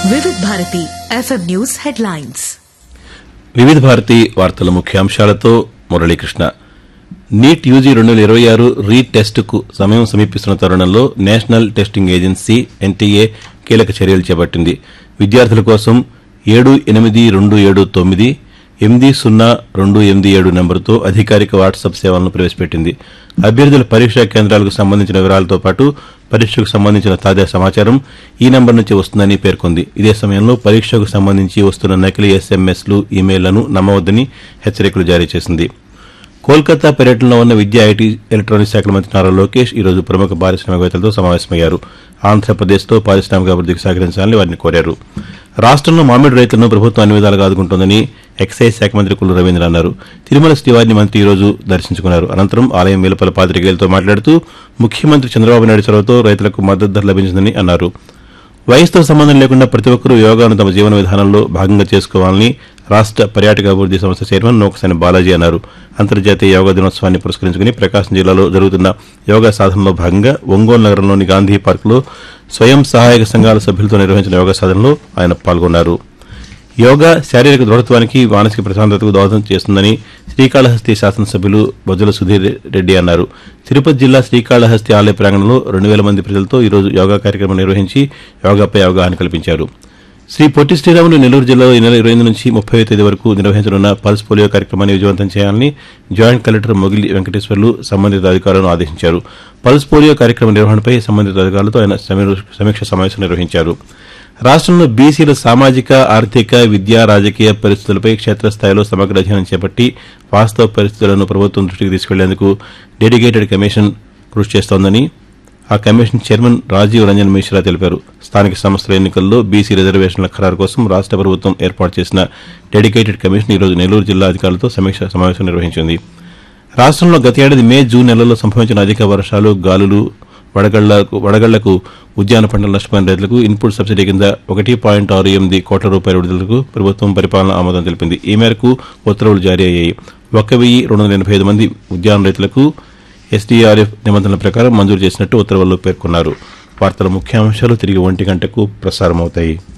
వివిధ Bharati FM news headlines వివిధ భారతి వార్తల ముఖ్యాంశాలతో మురళీకృష్ణ నీట్ యూజీ రెండు వేల ఇరవై ఆరు రీ టెస్టుకు సమయం సమీపిస్తున్న తరుణంలో నేషనల్ టెస్టింగ్ ఏజెన్సీ ఎన్టీఏ కీలక చర్యలు చేపట్టింది విద్యార్థుల కోసం ఏడు ఎనిమిది రెండు ఏడు తొమ్మిది ఎనిమిది సున్నా రెండు ఎనిమిది ఏడు నెంబర్తో అధికారిక వాట్సాప్ సేవలను ప్రవేశపెట్టింది అభ్యర్థుల పరీక్షా కేంద్రాలకు సంబంధించిన వివరాలతో పాటు పరీక్షకు సంబంధించిన తాజా సమాచారం ఈ నెంబర్ నుంచి వస్తుందని పేర్కొంది ఇదే సమయంలో పరీక్షకు సంబంధించి వస్తున్న నకిలీ ఎస్ఎంఎస్లు ఇమెయిల్లను నమ్మవద్దని హెచ్చరికలు జారీ చేసింది కోల్కతా పర్యటనలో ఉన్న విద్యా ఐటీ ఎలక్ట్రానిక్స్ శాఖల మంత్రి నారా లోకేష్ ఈ రోజు ప్రముఖ పారిశ్రామికవేత్తలతో సమావేశమయ్యారు ఆంధ్రప్రదేశ్తో పారిశ్రామిక అభివృద్ధికి సహకరించాలని వారిని కోరారు రాష్ట్రంలో మామిడి రైతులను ప్రభుత్వం అన్ని విధాలుగా ఆదుకుంటోందని ఎక్సైజ్ శాఖ మంత్రి కుల్లు రవీంద్ర అన్నారు తిరుమల శ్రీవారిని మంత్రి ఈ రోజు దర్శించుకున్నారు అనంతరం ఆలయం వెలుపల పాతికేయులతో మాట్లాడుతూ ముఖ్యమంత్రి చంద్రబాబు నాయుడు చొరవతో రైతులకు మద్దతు ధర లభించిందని అన్నారు వయసుతో సంబంధం లేకుండా ప్రతి ఒక్కరూ యోగాను తమ జీవన విధానంలో భాగంగా చేసుకోవాలని రాష్ట్ర పర్యాటక అభివృద్ది సంస్థ చైర్మన్ నోకసాని బాలాజీ అన్నారు అంతర్జాతీయ యోగా దినోత్సవాన్ని పురస్కరించుకుని ప్రకాశం జిల్లాలో జరుగుతున్న యోగా సాధనలో భాగంగా ఒంగోలు నగరంలోని గాంధీ పార్కులో స్వయం సహాయక సంఘాల సభ్యులతో నిర్వహించిన యోగా సాధనలో ఆయన పాల్గొన్నారు యోగా శారీరక దృఢత్వానికి మానసిక ప్రశాంతతకు దోహదం చేస్తుందని శ్రీకాళహస్తి శాసనసభ్యులు బొజ్జల సుధీర్ రెడ్డి అన్నారు తిరుపతి జిల్లా శ్రీకాళహస్తి ఆలయ ప్రాంగణంలో రెండు వేల మంది ప్రజలతో ఈరోజు యోగా కార్యక్రమం నిర్వహించి యోగాపై అవగాహన కల్పించారు శ్రీ పొట్టి శ్రీరాములు నెల్లూరు జిల్లాలో ఈ నెల ఇరవై ఎనిమిది నుంచి ముప్పై తేదీ వరకు నిర్వహించనున్న పల్స్ పోలియో కార్యక్రమాన్ని విజయవంతం చేయాలని జాయింట్ కలెక్టర్ మొగిలి వెంకటేశ్వర్లు సంబంధిత అధికారులను ఆదేశించారు పల్స్ పోలియో కార్యక్రమ నిర్వహణపై సంబంధిత అధికారులతో ఆయన సమీర- సమీక్ష సమావేశం నిర్వహించారు రాష్ట్రంలో బీసీల సామాజిక ఆర్థిక విద్యా రాజకీయ పరిస్థితులపై క్షేత్రస్థాయిలో సమగ్ర అధ్యయనం చేపట్టి వాస్తవ పరిస్థితులను ప్రభుత్వం దృష్టికి తీసుకెళ్లేందుకు డెడికేటెడ్ కమిషన్ కృషి చేస్తోందని ఆ కమిషన్ చైర్మన్ రాజీవ్ రంజన్ మిశ్రా తెలిపారు స్థానిక సంస్థల ఎన్నికల్లో బీసీ రిజర్వేషన్ల ఖరారు కోసం రాష్ట్ర ప్రభుత్వం ఏర్పాటు చేసిన డెడికేటెడ్ కమిషన్ ఈరోజు నెల్లూరు జిల్లా అధికారులతో సమీక్ష సమావేశం నిర్వహించింది రాష్ట్రంలో గత ఏడాది మే జూన్ నెలల్లో సంభవించిన అధిక వర్షాలు గాలులు వడగళ్లకు వడగళ్లకు ఉద్యాన పంటలు నష్టపోయిన రైతులకు ఇన్పుట్ సబ్సిడీ కింద ఒకటి పాయింట్ ఆరు ఎనిమిది కోట్ల రూపాయల విడుదలకు ప్రభుత్వం పరిపాలన ఆమోదం తెలిపింది ఈ మేరకు ఉత్తర్వులు జారీ అయ్యాయి ఒక్క వెయ్యి రెండు వందల ఎనభై ఐదు మంది ఉద్యాన రైతులకు ఎస్డీఆర్ఎఫ్ నిబంధనల ప్రకారం మంజూరు చేసినట్టు ఉత్తర్వుల్లో పేర్కొన్నారు వార్తల ముఖ్యాంశాలు తిరిగి ఒంటి గంటకు ప్రసారమవుతాయి